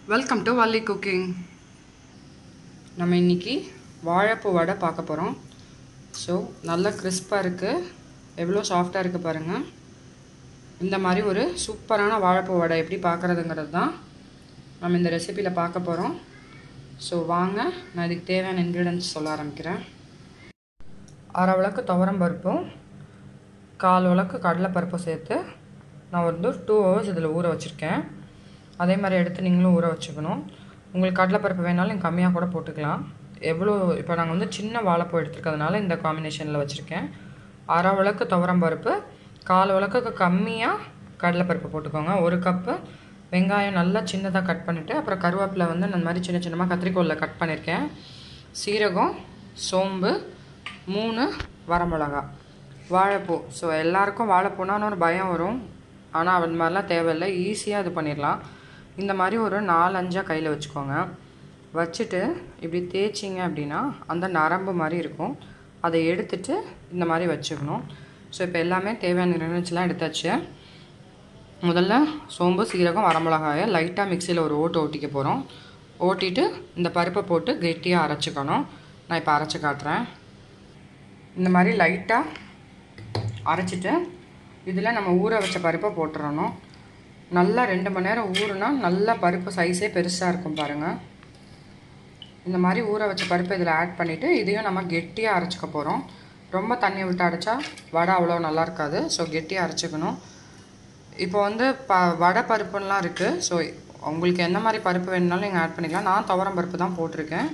welcome to Valli cooking நம்ம இன்னைக்கு வாழைப்பூ வடை பார்க்க போகிறோம் ஸோ நல்ல கிறிஸ்பாக இருக்குது எவ்வளோ சாஃப்டாக இருக்குது பாருங்கள் இந்த மாதிரி ஒரு சூப்பரான வாழைப்பூ வடை எப்படி பார்க்குறதுங்கிறது தான் நம்ம இந்த ரெசிப்பியில் பார்க்க போகிறோம் ஸோ வாங்க நான் இதுக்கு தேவையான இன்க்ரீடியன்ஸ் சொல்ல ஆரம்பிக்கிறேன் அரை விளக்கு துவரம் பருப்பும் கால் விளக்கு கடலைப்பருப்பும் சேர்த்து நான் வந்து டூ ஹவர்ஸ் இதில் ஊற வச்சுருக்கேன் அதே மாதிரி எடுத்து நீங்களும் ஊற வச்சுக்கணும் உங்களுக்கு கடலைப்பருப்பு வேணாலும் நீங்கள் கம்மியாக கூட போட்டுக்கலாம் எவ்வளோ இப்போ நாங்கள் வந்து சின்ன வாழைப்பூ எடுத்துருக்கிறதுனால இந்த காம்பினேஷனில் வச்சுருக்கேன் அரை விளக்கு துவரம் பருப்பு கால் விளக்குக்கு கம்மியாக கடலைப்பருப்பு போட்டுக்கோங்க ஒரு கப்பு வெங்காயம் நல்லா சின்னதாக கட் பண்ணிவிட்டு அப்புறம் கருவேப்பிலை வந்து இந்த மாதிரி சின்ன சின்னமாக கத்திரிக்கோலில் கட் பண்ணியிருக்கேன் சீரகம் சோம்பு மூணு வரமிளகா வாழைப்பூ ஸோ எல்லாருக்கும் வாழைப்பூனான்னு ஒரு பயம் வரும் ஆனால் அந்த மாதிரிலாம் தேவையில்லை ஈஸியாக இது பண்ணிடலாம் இந்த மாதிரி ஒரு நாலஞ்சாக கையில் வச்சுக்கோங்க வச்சுட்டு இப்படி தேய்ச்சிங்க அப்படின்னா அந்த நரம்பு மாதிரி இருக்கும் அதை எடுத்துட்டு இந்த மாதிரி வச்சுக்கணும் ஸோ இப்போ எல்லாமே தேவையான இன்க்ரீடியன்ஸ்லாம் எடுத்தாச்சு முதல்ல சோம்பு சீரகம் வரமிளகாயை லைட்டாக மிக்சியில் ஒரு ஓட்டு ஓட்டிக்க போகிறோம் ஓட்டிட்டு இந்த பருப்பை போட்டு கெட்டியாக அரைச்சிக்கணும் நான் இப்போ அரைச்சி காட்டுறேன் இந்த மாதிரி லைட்டாக அரைச்சிட்டு இதில் நம்ம ஊற வச்ச பருப்பை போட்டுறணும் நல்லா ரெண்டு மணி நேரம் ஊறுனா நல்லா பருப்பு சைஸே பெருசாக இருக்கும் பாருங்கள் இந்த மாதிரி ஊற வச்ச பருப்பு இதில் ஆட் பண்ணிவிட்டு இதையும் நம்ம கெட்டியாக அரைச்சிக்க போகிறோம் ரொம்ப தண்ணி விட்டு அரைச்சா வடை அவ்வளோ நல்லா இருக்காது ஸோ கெட்டியாக அரைச்சிக்கணும் இப்போ வந்து ப வடை பருப்புலாம் இருக்குது ஸோ உங்களுக்கு எந்த மாதிரி பருப்பு வேணுனாலும் நீங்கள் ஆட் பண்ணிக்கலாம் நான் துவரம் பருப்பு தான் போட்டிருக்கேன்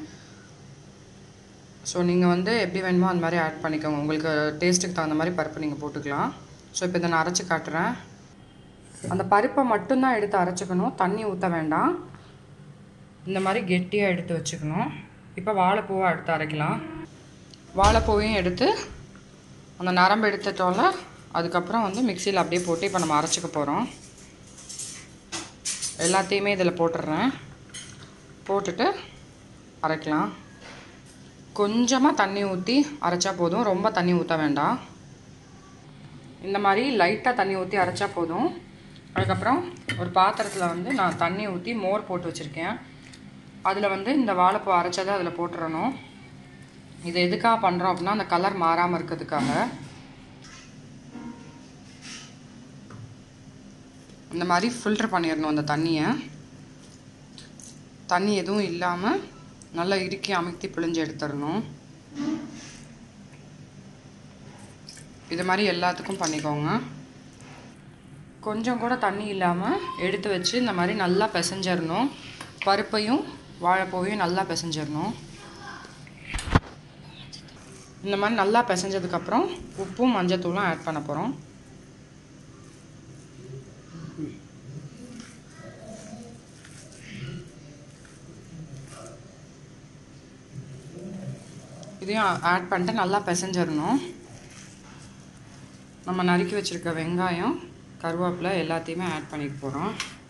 ஸோ நீங்கள் வந்து எப்படி வேணுமோ அந்த மாதிரி ஆட் பண்ணிக்கோங்க உங்களுக்கு டேஸ்ட்டுக்கு தகுந்த மாதிரி பருப்பு நீங்கள் போட்டுக்கலாம் ஸோ இப்போ இதை நான் அரைச்சி காட்டுறேன் அந்த பருப்பை மட்டும்தான் எடுத்து அரைச்சிக்கணும் தண்ணி ஊற்ற வேண்டாம் இந்த மாதிரி கெட்டியாக எடுத்து வச்சுக்கணும் இப்போ வாழைப்பூவை எடுத்து அரைக்கலாம் வாழைப்பூவையும் எடுத்து அந்த நரம்பு எடுத்துட்டோம்ல அதுக்கப்புறம் வந்து மிக்சியில் அப்படியே போட்டு இப்போ நம்ம அரைச்சிக்க போகிறோம் எல்லாத்தையுமே இதில் போட்டுடுறேன் போட்டுட்டு அரைக்கலாம் கொஞ்சமாக தண்ணி ஊற்றி அரைச்சா போதும் ரொம்ப தண்ணி ஊற்ற வேண்டாம் இந்த மாதிரி லைட்டாக தண்ணி ஊற்றி அரைச்சா போதும் அதுக்கப்புறம் ஒரு பாத்திரத்தில் வந்து நான் தண்ணி ஊற்றி மோர் போட்டு வச்சுருக்கேன் அதில் வந்து இந்த வாழைப்பூ அரைச்சதை அதில் போட்டுறணும் இது எதுக்காக பண்ணுறோம் அப்படின்னா அந்த கலர் மாறாமல் இருக்கிறதுக்காக இந்த மாதிரி ஃபில்டர் பண்ணிடணும் அந்த தண்ணியை தண்ணி எதுவும் இல்லாமல் நல்லா இறுக்கி அமுக்கி பிழிஞ்சு எடுத்துடணும் இது மாதிரி எல்லாத்துக்கும் பண்ணிக்கோங்க கொஞ்சம் கூட தண்ணி இல்லாமல் எடுத்து வச்சு இந்த மாதிரி நல்லா பிசைஞ்சிடணும் பருப்பையும் வாழைப்பூவையும் நல்லா பிசைஞ்சிடணும் இந்த மாதிரி நல்லா பிசைஞ்சதுக்கப்புறம் உப்பும் மஞ்சத்தூளும் ஆட் பண்ண போகிறோம் இதையும் ஆட் பண்ணிட்டு நல்லா பிசைஞ்சிடணும் நம்ம நறுக்கி வச்சுருக்க வெங்காயம் கருவேப்பிலை எல்லாத்தையுமே ஆட் பண்ணிக்க போகிறோம்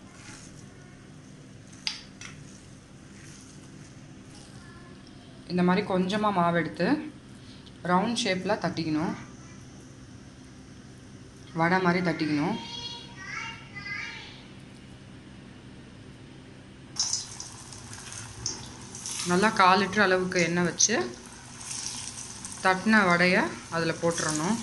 இந்த மாதிரி கொஞ்சமாக மாவு எடுத்து ரவுண்ட் ஷேப்பில் தட்டிக்கணும் வடை மாதிரி தட்டிக்கணும் நல்லா கால் லிட்டர் அளவுக்கு எண்ணெய் வச்சு தட்டின வடையை அதில் போட்டுறணும்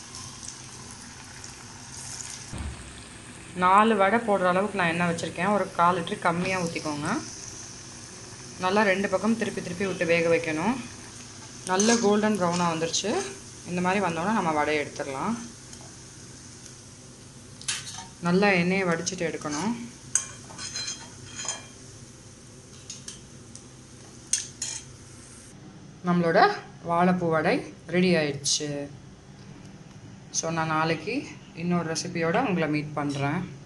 நாலு வடை போடுற அளவுக்கு நான் எண்ணெய் வச்சுருக்கேன் ஒரு கால் லிட்டர் கம்மியாக ஊற்றிக்கோங்க நல்லா ரெண்டு பக்கம் திருப்பி திருப்பி விட்டு வேக வைக்கணும் நல்ல கோல்டன் ப்ரௌனாக வந்துருச்சு இந்த மாதிரி வந்தோடனே நம்ம வடையை எடுத்துடலாம் நல்லா எண்ணெயை வடிச்சிட்டு எடுக்கணும் நம்மளோட வாழைப்பூ வடை ரெடி ஆயிடுச்சு ஸோ நான் நாளைக்கு இன்னொரு ரெசிபியோடு உங்களை மீட் பண்ணுறேன்